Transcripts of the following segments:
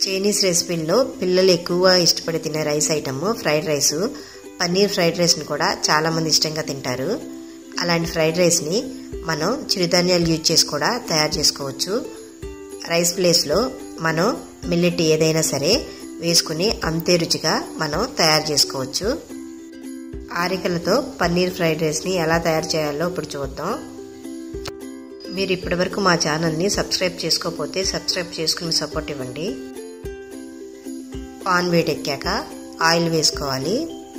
Chinese రెసిపీల్లో పిల్లలు ఎక్కువగా ఇష్టపడి తినే rice item fried rice paneer fried రైస్ని కూడా చాలామంది ఇష్టంగా తింటారు అలాంటి ఫ్రైడ్ రైస్ని మనం చిరుధాన్యాలు యూజ్ చేసి కూడా తయారు చేసుకోవచ్చు రైస్ ప్లేస్లో మనం మిల్లెట్ ఏదైనా సరే వేసుకుని అంతే రుచిగా మనం తయారు చేసుకోవచ్చు ఆరికలతో పన్నీర్ ఫ్రైడ్ రైస్ని ఎలా తయారు చేయాలో ఇప్పుడు చూద్దాం మీరు ఇప్పటివరకు మా ఛానల్ని సబ్స్క్రైబ్ చేసుకోకపోతే సబ్స్క్రైబ్ చేసుకుని సపోర్ట్ ఇవ్వండి పాన్ వేడెక్కాక ఆయిల్ వేసుకోవాలి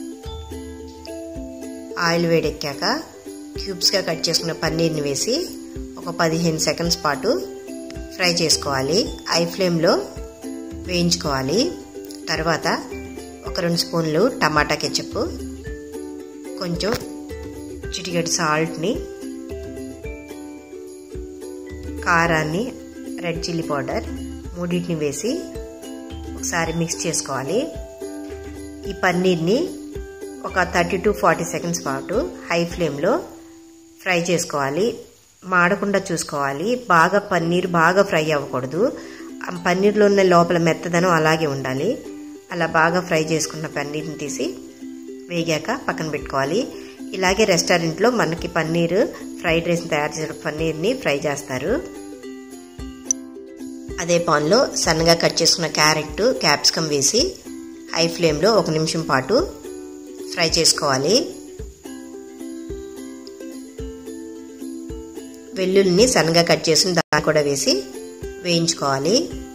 ఆయిల్ వేడెక్కాక క్యూబ్స్గా కట్ చేసుకున్న పన్నీర్ని వేసి ఒక పదిహేను సెకండ్స్ పాటు ఫ్రై చేసుకోవాలి ఐ ఫ్లేమ్లో వేయించుకోవాలి తర్వాత ఒక రెండు స్పూన్లు టమాటా కెచప్ కొంచెం చిటికెడు సాల్ట్ని కారాన్ని రెడ్ చిల్లీ పౌడర్ మూడింటిని వేసి ఒకసారి మిక్స్ చేసుకోవాలి ఈ పన్నీర్ని ఒక థర్టీ టు ఫార్టీ సెకండ్స్ పాటు హై ఫ్లేమ్లో ఫ్రై చేసుకోవాలి మాడకుండా చూసుకోవాలి బాగా పన్నీర్ బాగా ఫ్రై అవ్వకూడదు పన్నీర్లో ఉన్న లోపల మెత్తదనం అలాగే ఉండాలి అలా బాగా ఫ్రై చేసుకున్న పన్నీర్ని తీసి వేగాక పక్కన పెట్టుకోవాలి ఇలాగే రెస్టారెంట్లో మనకి పన్నీర్ ఫ్రైడ్ రైస్ తయారు చేసిన పన్నీర్ని ఫ్రై చేస్తారు అదే పాన్లో సన్నగా కట్ చేసుకున్న క్యారెట్ క్యాప్సికమ్ వేసి హై ఫ్లేమ్లో ఒక నిమిషం పాటు ఫ్రై చేసుకోవాలి వెల్లుల్లిని సన్నగా కట్ చేసిన దాన్ని కూడా వేసి వేయించుకోవాలి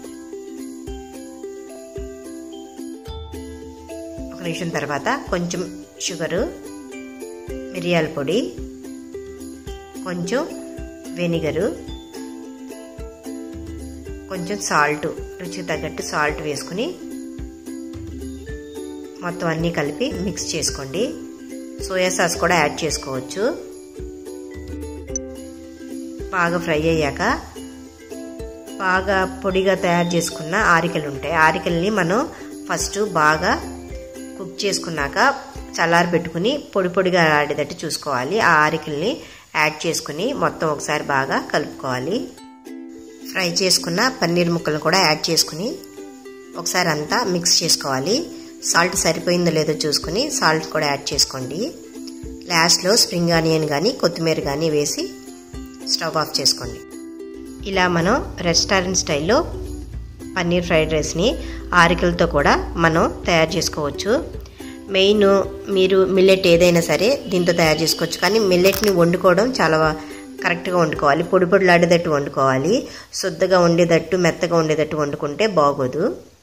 ఒక నిమిషం తర్వాత కొంచెం షుగరు మిరియాల పొడి కొంచెం వెనిగరు కొంచెం సాల్ట్ రుచికి తగ్గట్టు సాల్ట్ వేసుకుని మొత్తం అన్నీ కలిపి మిక్స్ చేసుకోండి సోయా సాస్ కూడా యాడ్ చేసుకోవచ్చు బాగా ఫ్రై అయ్యాక బాగా పొడిగా తయారు చేసుకున్న ఆరికలు ఉంటాయి ఆరికల్ని మనం ఫస్ట్ బాగా కుక్ చేసుకున్నాక చల్లారి పెట్టుకుని పొడి పొడిగా ఆడేటట్టు చూసుకోవాలి ఆ ఆరికల్ని యాడ్ చేసుకుని మొత్తం ఒకసారి బాగా కలుపుకోవాలి ఫ్రై చేసుకున్న పన్నీర్ ముక్కలను కూడా యాడ్ చేసుకుని ఒకసారి అంతా మిక్స్ చేసుకోవాలి సాల్ట్ సరిపోయిందో లేదో చూసుకుని సాల్ట్ కూడా యాడ్ చేసుకోండి లాస్ట్లో స్ప్రింగ్ ఆనియన్ కానీ కొత్తిమీర కానీ వేసి స్టవ్ ఆఫ్ చేసుకోండి ఇలా మనం రెస్టారెంట్ స్టైల్లో పన్నీర్ ఫ్రైడ్ రైస్ని ఆరికలతో కూడా మనం తయారు చేసుకోవచ్చు మెయిన్ మీరు మిల్లెట్ ఏదైనా సరే దీంతో తయారు చేసుకోవచ్చు కానీ మిల్లెట్ని వండుకోవడం చాలా కరెక్ట్గా వండుకోవాలి పొడి పొడిలాడేటట్టు వండుకోవాలి శుద్ధగా ఉండేటట్టు మెత్తగా ఉండేటట్టు వండుకుంటే బాగోదు